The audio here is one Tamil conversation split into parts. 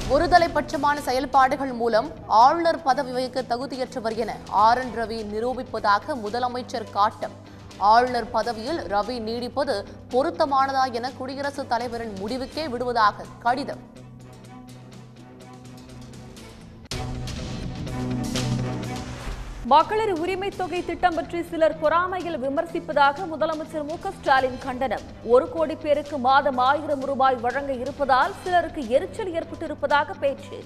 ஒருதலைபட்சமான செயல்பாடுகள் மூலம் ஆளுநர் பதவி வகிக்க தகுதியற்றவர் என ஆர் என் ரவி நிரூபிப்பதாக முதலமைச்சர் காட்டம் ஆளுநர் பதவியில் ரவி நீடிப்பது பொருத்தமானதா என குடியரசுத் தலைவரின் முடிவுக்கே விடுவதாக கடிதம் மகளிர் உரிமை தொகை திட்டம் பற்றி சிலர் பொறாமையில் விமர்சிப்பதாக முதலமைச்சர் மு க ஸ்டாலின் கண்டனம் ஒரு கோடி பேருக்கு மாதம் ஆயிரம் ரூபாய் வழங்க இருப்பதால் சிலருக்கு எரிச்சல் ஏற்பட்டிருப்பதாக பேச்சு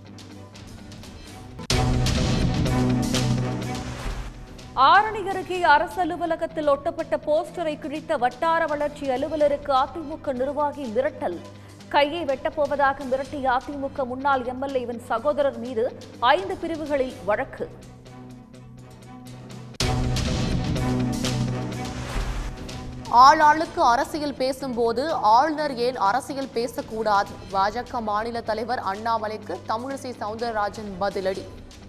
ஆரணி அருகே அரசு அலுவலகத்தில் ஒட்டப்பட்ட போஸ்டரை கிழித்த வட்டார வளர்ச்சி அலுவலருக்கு அதிமுக நிர்வாகி மிரட்டல் கையை வெட்டப்போவதாக மிரட்டிய அதிமுக முன்னாள் எம்எல்ஏவின் சகோதரர் மீது ஐந்து பிரிவுகளில் வழக்கு ஆளாளுக்கு அரசியல் பேசும்போது ஆளுநர் ஏன் அரசியல் பேசக்கூடாது பாஜக மாநில தலைவர் அண்ணாமலைக்கு தமிழிசை சவுந்தரராஜன் பதிலடி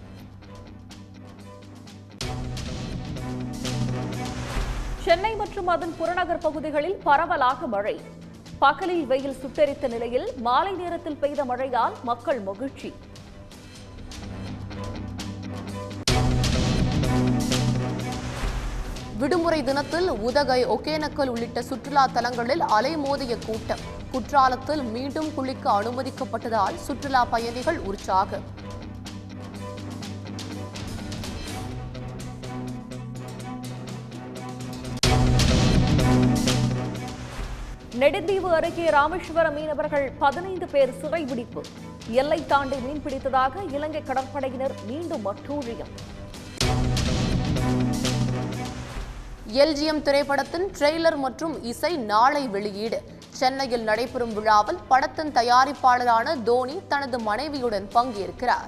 சென்னை மற்றும் அதன் புறநகர் பகுதிகளில் பரவலாக மழை பகலில் வெயில் சுட்டெரித்த நிலையில் மாலை நேரத்தில் பெய்த மழையால் மக்கள் மகிழ்ச்சி விடுமுறை தினத்தில் உதகை ஒகேனக்கல் உள்ளிட்ட சுற்றுலா தலங்களில் அலைமோதிய கூட்டம் குற்றாலத்தில் மீண்டும் குளிக்க அனுமதிக்கப்பட்டதால் சுற்றுலா பயணிகள் உற்சாகம் நெடுந்தீவு அருகே ராமேஸ்வரம் மீனவர்கள் பதினைந்து பேர் சிறைபிடிப்பு எல்லை தாண்டி மீன்பிடித்ததாக இலங்கை கடற்படையினர் மீண்டும் அட்டூழியம் எல்ஜிஎம் திரைப்படத்தின் ட்ரெய்லர் மற்றும் இசை நாளை வெளியீடு சென்னையில் நடைபெறும் விழாவில் படத்தின் தயாரிப்பாளரான தோனி தனது மனைவியுடன் பங்கேற்கிறார்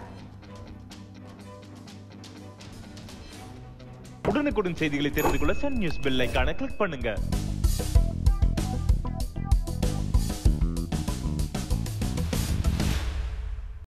உடனுக்குடன் செய்திகளை தெரிந்து கொள்ள சன் நியூஸ் பெல் ஐகானை கிளிக் பண்ணுங்க